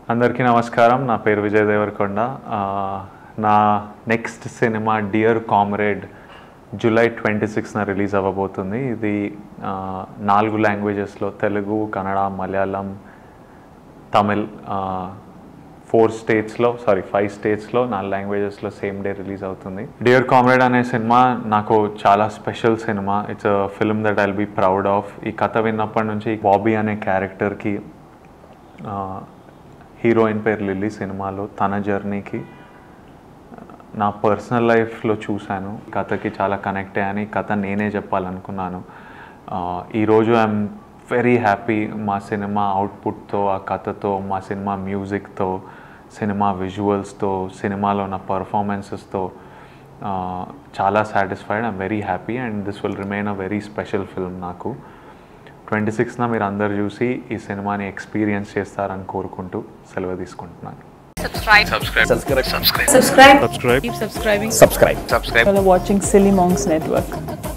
అందరికీ నమస్కారం నా పేరు విజయ్ దేవరకొండ ఆ, నా next cinema dear comrade July twenty సిక్స్న రిలీజ్ అవ్వబోతుంది ఇది ఆ, నాలుగు లాంగ్వేజెస్లో తెలుగు కన్నడ మలయాళం తమిళ్ ఫోర్ స్టేట్స్లో సారీ ఫైవ్ స్టేట్స్లో నాలుగు లాంగ్వేజెస్లో సేమ్ డే రిలీజ్ అవుతుంది డియర్ కామ్రేడ్ అనే సినిమా నాకు చాలా special cinema it's a film that I'll be proud of ఈ కథ విన్నప్పటి నుంచి బాబీ అనే క్యారెక్టర్కి హీరోయిన్ పేరు లిల్లీ సినిమాలో తన జర్నీకి నా పర్సనల్ లైఫ్లో చూశాను కథకి చాలా కనెక్ట్ అయ్యాను ఈ కథ నేనే చెప్పాలనుకున్నాను ఆ, ఈరోజు ఐఎమ్ వెరీ హ్యాపీ మా సినిమా అవుట్పుట్తో ఆ కథతో మా సినిమా మ్యూజిక్తో సినిమా విజువల్స్తో సినిమాలో నా పర్ఫార్మెన్సెస్తో చాలా satisfied I'm very happy and this will remain a very special film నాకు ట్వంటీ సిక్స్న మీరు అందరు చూసి ఈ సినిమాని ఎక్స్పీరియన్స్ చేస్తారని కోరుకుంటూ సెలవు తీసుకుంటున్నాను subscribe subscribe subscribe keep subscribing subscribe You're watching silly monks network